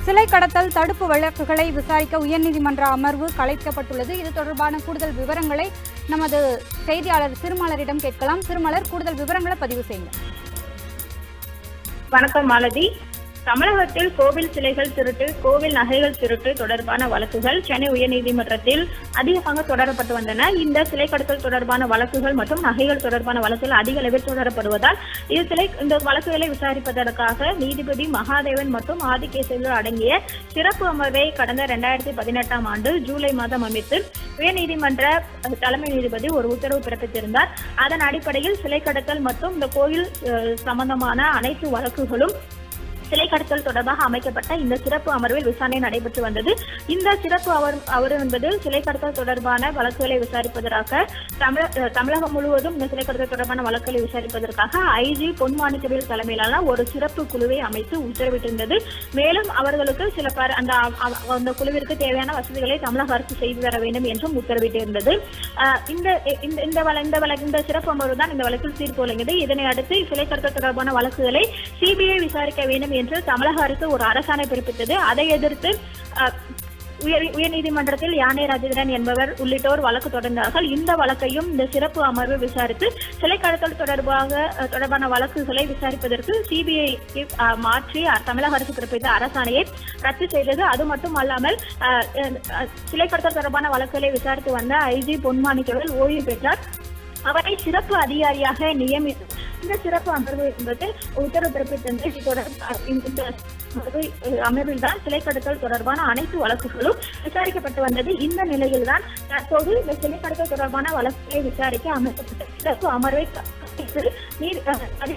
சிலை கடத்தல் தடுப்பு வழக்குகளை விசாரிக்க உயர்நீதிமன்ற அமர்வு கலைக்கப்பட்டுள்ளது இது தொடர்பான கூடுதல் விவரங்களை நமது செய்தியாளர் திருமலரிடம் கேட்கலாம் திருமலர் கூடுதல் விவரங்களை பதிவு செய்யுங்க வணக்கம் மாலதி தமிழகத்தில் கோவில் சிலைகள் திருட்டு கோவில் நகைகள் திருட்டு தொடர்பான வழக்குகள் சென்னை உயர்நீதிமன்றத்தில் அதிகமாக தொடரப்பட்டு வந்தன இந்த சிலை கடத்தல் தொடர்பான வழக்குகள் மற்றும் நகைகள் தொடர்பான வழக்குகள் அதிக அளவில் தொடரப்படுவதால் இது சிலை இந்த வழக்குகளை விசாரிப்பதற்காக நீதிபதி மகாதேவன் மற்றும் ஆதிகேசவர்கள் அடங்கிய சிறப்பு அமர்வை கடந்த இரண்டாயிரத்தி பதினெட்டாம் ஆண்டு ஜூலை மாதம் அமைத்து உயர்நீதிமன்ற அஹ், தலைமை நீதிபதி ஒரு உத்தரவு பிறப்பித்திருந்தார் அதன் அடிப்படையில் சிலை கடத்தல் மற்றும் இந்த கோயில் அஹ், சம்பந்தமான அனைத்து வழக்குகளும் சிலை கடத்தல் தொடர்பாக அமைக்கப்பட்ட இந்த சிறப்பு அமர்வில் விசாரணை நடைபெற்று வந்தது இந்த சிறப்பு அவர் அவர் என்பது சிலை கடத்தல் தொடர்பான வழக்குகளை விசாரிப்பதற்காக தமிழ அஹ், தமிழகம் முழுவதும் இந்த சிலை கடத்தல் தொடர்பான வழக்குகளை விசாரிப்பதற்காக ஐஜி பொன்மாணிக்கவேல் தலைமையிலான ஒரு சிறப்பு குழுவை அமைத்து உத்தரவிட்டிருந்தது மேலும் அவர்களுக்கு சில பர- அந்த அவ- அந்த குழுவிற்கு தேவையான வசதிகளை தமிழக அரசு செய்து தர வேண்டும் என்றும் உத்தரவிட்டிருந்தது அஹ், இந்த இந்த இந்த வழ- இந்த வழக்கு இந்த சிறப்பு அமர்வு தான் இந்த வழக்கில் தீர்ப்பு வழங்கியது இதனை அடுத்து சிலை கடத்தல் தொடர்பான வழக்குகளை சிபிஐ விசாரிக்க வேண்டும் என்று தமிழக அரசு ஒரு அரசாணை பிறப்பித்தது அதை எதிர்த்து அஹ், உயர் உயர்நீதிமன்றத்தில் யானை ராஜேந்திரன் என்பவர் உள்ளிட்டோர் வழக்கு தொடர்ந்தார்கள் இந்த வழக்கையும் இந்த சிறப்பு அமர்வு விசாரித்து சிலை கடத்தல் தொடர்பாக அஹ், தொடர்பான வழக்குகளை விசாரிப்பதற்கு சிபிஐ மாற்றி அஹ், தமிழக அரசு பிறப்பித்த அரசாணையை ரத்து செய்தது அது மட்டும் அல்லாமல் அஹ், அஹ், சிலை கடத்தல் தொடர்பான வழக்குகளை விசாரித்து வந்த ஐஜி பொன்மாணிக்கவேல் ஓய்வு பெற்றார் அவரை சிறப்பு அதிகாரியாக நியமித்து இந்த சிறப்பு அமர்வு என்பது உத்தரவு பிறப்பித்தது இது தொடர்பாக இந்த அமர்வு- அமர்வில் தான் சிலை கடத்தல் தொடர்பான அனைத்து வழக்குகளும் விசாரிக்கப்பட்டு வந்தது இந்த நிலையில்தான் தற்போது இந்த சிலை கடத்தல் தொடர்பான வழக்குகளை விசாரிக்க அமைக்கப்பட்ட சிறப்பு அமர்வை கலைத்து நீர் அஹ், அது-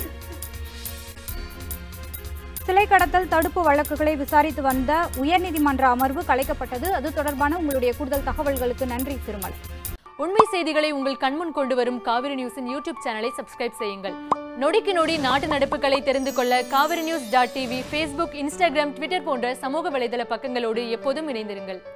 சிலை கடத்தல் தடுப்பு வழக்குகளை விசாரித்து வந்த உயர்நீதிமன்ற அமர்வு கலைக்கப்பட்டது அது தொடர்பான உங்களுடைய கூடுதல் தகவல்களுக்கு நன்றி திருமலர் உண்மை செய்திகளை உங்கள் கண்முன் கொண்டு வரும் காவிரி நியூஸின் யூடியூப் சேனலை சப்ஸ்கிரைப் செய்யுங்கள் நொடிக்கு நொடி நாட்டு நடப்புகளை தெரிந்து கொள்ள Kaveri news dot TV Facebook Instagram Twitter போன்ற சமூக வலைதள பக்கங்களோடு எப்போதும் இணைந்திருங்கள்